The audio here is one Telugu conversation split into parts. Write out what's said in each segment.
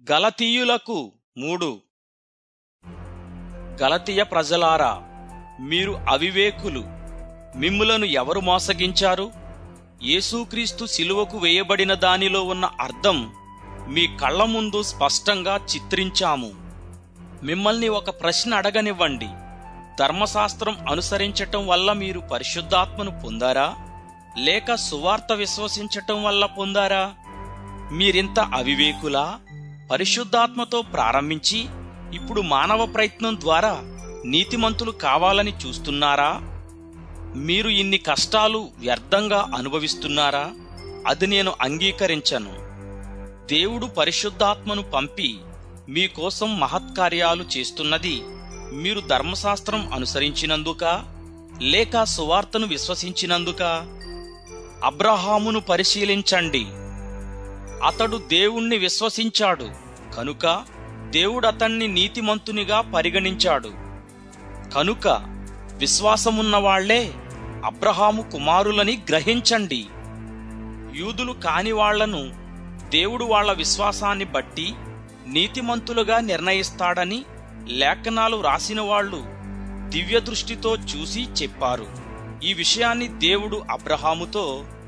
గలతీయులకు మూడు గలతీయ ప్రజలారా మీరు అవివేకులు మిమ్ములను ఎవరు మోసగించారు యేసుక్రీస్తు శిలువకు వేయబడిన దానిలో ఉన్న అర్థం మీ కళ్ళ ముందు స్పష్టంగా చిత్రించాము మిమ్మల్ని ఒక ప్రశ్న అడగనివ్వండి ధర్మశాస్త్రం అనుసరించటం వల్ల మీరు పరిశుద్ధాత్మను పొందారా లేక సువార్త విశ్వసించటం వల్ల పొందారా మీరింత అవివేకులా పరిశుద్ధాత్మతో ప్రారంభించి ఇప్పుడు మానవ ప్రయత్నం ద్వారా నీతిమంతులు కావాలని చూస్తున్నారా మీరు ఇన్ని కష్టాలు వ్యర్థంగా అనుభవిస్తున్నారా అది నేను అంగీకరించను దేవుడు పరిశుద్ధాత్మను పంపి మీకోసం మహత్కార్యాలు చేస్తున్నది మీరు ధర్మశాస్త్రం అనుసరించినందుక లేక సువార్తను విశ్వసించినందుక అబ్రహామును పరిశీలించండి అతడు దేవుణ్ణి విశ్వసించాడు కనుక దేవుడు అతన్ని నీతిమంతునిగా పరిగణించాడు కనుక విశ్వాసమున్న వాళ్లే అబ్రహాము కుమారులని గ్రహించండి యూదులు కాని వాళ్లను దేవుడు వాళ్ళ విశ్వాసాన్ని బట్టి నీతిమంతులుగా నిర్ణయిస్తాడని లేఖనాలు రాసిన వాళ్ళు దివ్య దృష్టితో చూసి చెప్పారు ఈ విషయాన్ని దేవుడు అబ్రహాముతో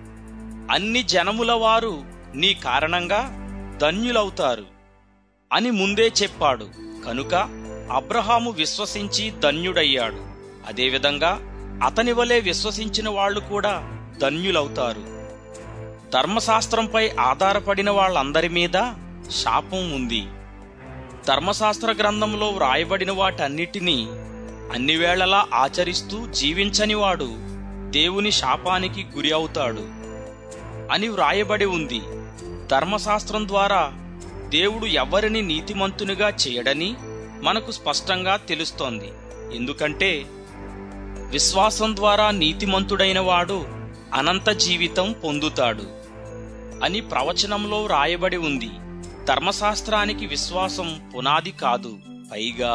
అన్ని జనముల వారు నీ కారణంగా ధన్యులవుతారు అని ముందే చెప్పాడు కనుక అబ్రహాము విశ్వసించి ధన్యుడయ్యాడు అదేవిధంగా అతని వలె విశ్వసించిన వాళ్ళు కూడా ధన్యులవుతారు ధర్మశాస్త్రంపై ఆధారపడిన వాళ్ళందరి మీద శాపం ఉంది ధర్మశాస్త్ర గ్రంథంలో వ్రాయబడిన వాటన్నిటినీ అన్ని వేళలా ఆచరిస్తూ జీవించని వాడు దేవుని శాపానికి గురి అవుతాడు అని వ్రాయబడి ఉంది ధర్మశాస్త్రం ద్వారా దేవుడు ఎవరిని నీతిమంతునిగా చేయడని మనకు స్పష్టంగా తెలుస్తోంది ఎందుకంటే విశ్వాసం ద్వారా నీతిమంతుడైన వాడు అనంత జీవితం పొందుతాడు అని ప్రవచనంలో వ్రాయబడి ఉంది ధర్మశాస్త్రానికి విశ్వాసం పునాది కాదు పైగా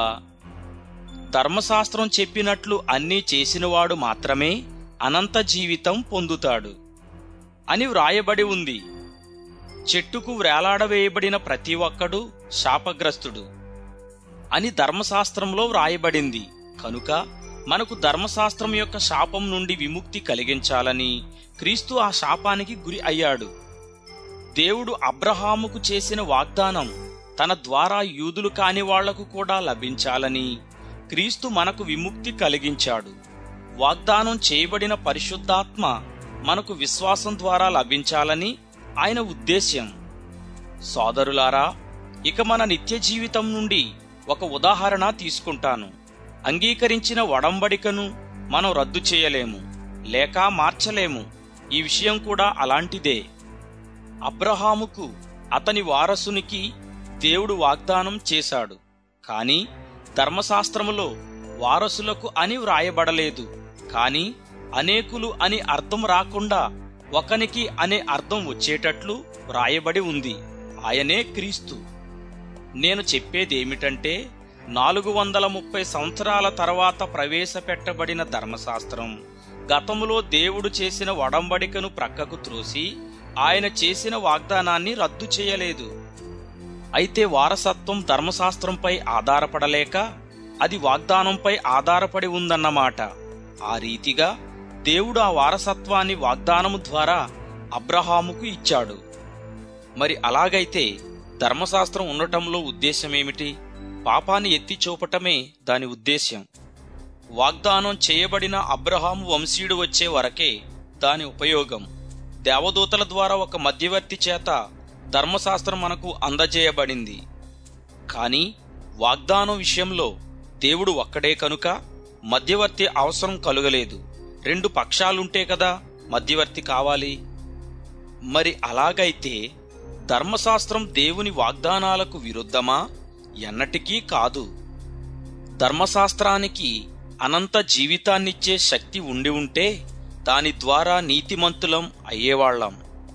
ధర్మశాస్త్రం చెప్పినట్లు అన్నీ చేసినవాడు మాత్రమే అనంత జీవితం పొందుతాడు అని వ్రాయబడి ఉంది చెట్టుకు వ్రేలాడవేయబడిన ప్రతి ఒక్కడు శాపగ్రస్తుడు అని ధర్మశాస్త్రంలో వ్రాయబడింది కనుక మనకు ధర్మశాస్త్రం యొక్క శాపం నుండి విముక్తి కలిగించాలని క్రీస్తు ఆ శాపానికి గురి అయ్యాడు దేవుడు అబ్రహాముకు చేసిన వాగ్దానం తన ద్వారా యూదులు కాని వాళ్లకు కూడా లభించాలని క్రీస్తు మనకు విముక్తి కలిగించాడు వాగ్దానం చేయబడిన పరిశుద్ధాత్మ మనకు విశ్వాసం ద్వారా లభించాలని ఆయన ఉద్దేశ్యం సోదరులారా ఇక మన నిత్య జీవితం నుండి ఒక ఉదాహరణ తీసుకుంటాను అంగీకరించిన వడంబడికను మనం రద్దు చేయలేము లేక మార్చలేము ఈ విషయం కూడా అలాంటిదే అబ్రహాముకు అతని వారసునికి దేవుడు వాగ్దానం చేశాడు కాని ధర్మశాస్త్రములో వారసులకు అని వ్రాయబడలేదు కాని అనేకులు అని అర్థం రాకుండా ఒకనికి అనే అర్థం వచ్చేటట్లు వ్రాయబడి ఉంది ఆయనే క్రీస్తు నేను చెప్పేదేమిటంటే నాలుగు వందల ముప్పై సంవత్సరాల తర్వాత ప్రవేశపెట్టబడిన ధర్మశాస్త్రం గతములో దేవుడు చేసిన వడంబడికను ప్రక్కకు త్రోసి ఆయన చేసిన వాగ్దానాన్ని రద్దు చేయలేదు అయితే వారసత్వం ధర్మశాస్త్రంపై ఆధారపడలేక అది వాగ్దానంపై ఆధారపడి ఉందన్నమాట ఆ రీతిగా దేవుడు ఆ వారసత్వాన్ని వాగ్దానము ద్వారా అబ్రహాముకు ఇచ్చాడు మరి అలాగైతే ధర్మశాస్త్రం ఉండటంలో ఉద్దేశమేమిటి పాపాన్ని ఎత్తి చూపటమే దాని ఉద్దేశ్యం వాగ్దానం చేయబడిన అబ్రహాము వంశీయుడు వచ్చే వరకే దాని ఉపయోగం దేవదూతల ద్వారా ఒక మధ్యవర్తి చేత ధర్మశాస్త్రం మనకు అందజేయబడింది కానీ వాగ్దానం విషయంలో దేవుడు ఒక్కడే కనుక మధ్యవర్తి అవసరం కలుగలేదు రెండు పక్షాలుంటే కదా మధ్యవర్తి కావాలి మరి అలాగైతే ధర్మశాస్త్రం దేవుని వాగ్దానాలకు విరుద్ధమా ఎన్నటికీ కాదు ధర్మశాస్త్రానికి అనంత జీవితాన్నిచ్చే శక్తి ఉండి ఉంటే దాని ద్వారా నీతిమంతులం అయ్యేవాళ్లం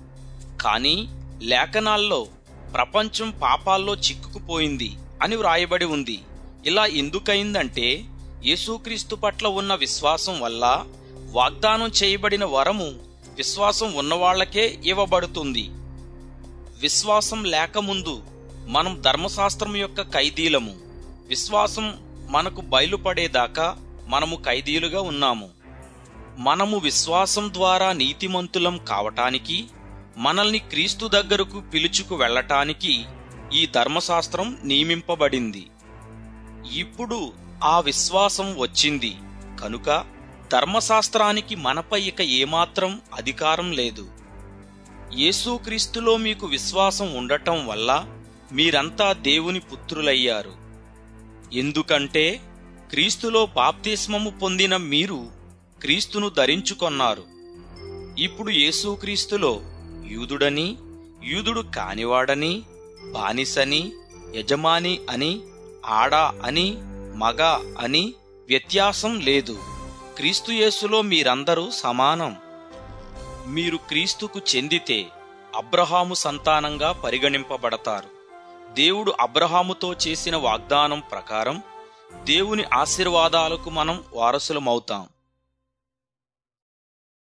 కానీ లేఖనాల్లో ప్రపంచం పాపాల్లో చిక్కుకుపోయింది అని వ్రాయబడి ఉంది ఇలా ఎందుకయిందంటే యేసుక్రీస్తు పట్ల ఉన్న విశ్వాసం వల్ల వాగ్దానం చేయబడిన వరము విశ్వాసం ఉన్నవాళ్లకే ఇవ్వబడుతుంది విశ్వాసం లేకముందు మనం ధర్మశాస్త్రం యొక్క ఖైదీలము విశ్వాసం మనకు బయలుపడేదాకా మనము ఖైదీలుగా ఉన్నాము మనము విశ్వాసం ద్వారా నీతిమంతులం కావటానికి మనల్ని క్రీస్తు దగ్గరకు పిలుచుకు వెళ్ళటానికి ఈ ధర్మశాస్త్రం నియమింపబడింది ఇప్పుడు ఆ విశ్వాసం వచ్చింది కనుక ధర్మశాస్త్రానికి మనపై ఇక ఏమాత్రం అధికారం లేదు యేసుక్రీస్తులో మీకు విశ్వాసం ఉండటం వల్ల మీరంతా దేవుని పుత్రులయ్యారు ఎందుకంటే క్రీస్తులో బాప్తిస్మము పొందిన మీరు క్రీస్తును ధరించుకొన్నారు ఇప్పుడు యేసుక్రీస్తులో యూదుడని యూదుడు కానివాడని బానిసని యజమాని అని ఆడ అని మగ అని వ్యత్యాసం లేదు క్రీస్తు యేసులో మీరందరూ సమానం మీరు క్రీస్తుకు చెందితే అబ్రహాము సంతానంగా పరిగణింపబడతారు దేవుడు అబ్రహాముతో చేసిన వాగ్దానం ప్రకారం దేవుని ఆశీర్వాదాలకు మనం వారసులమవుతాం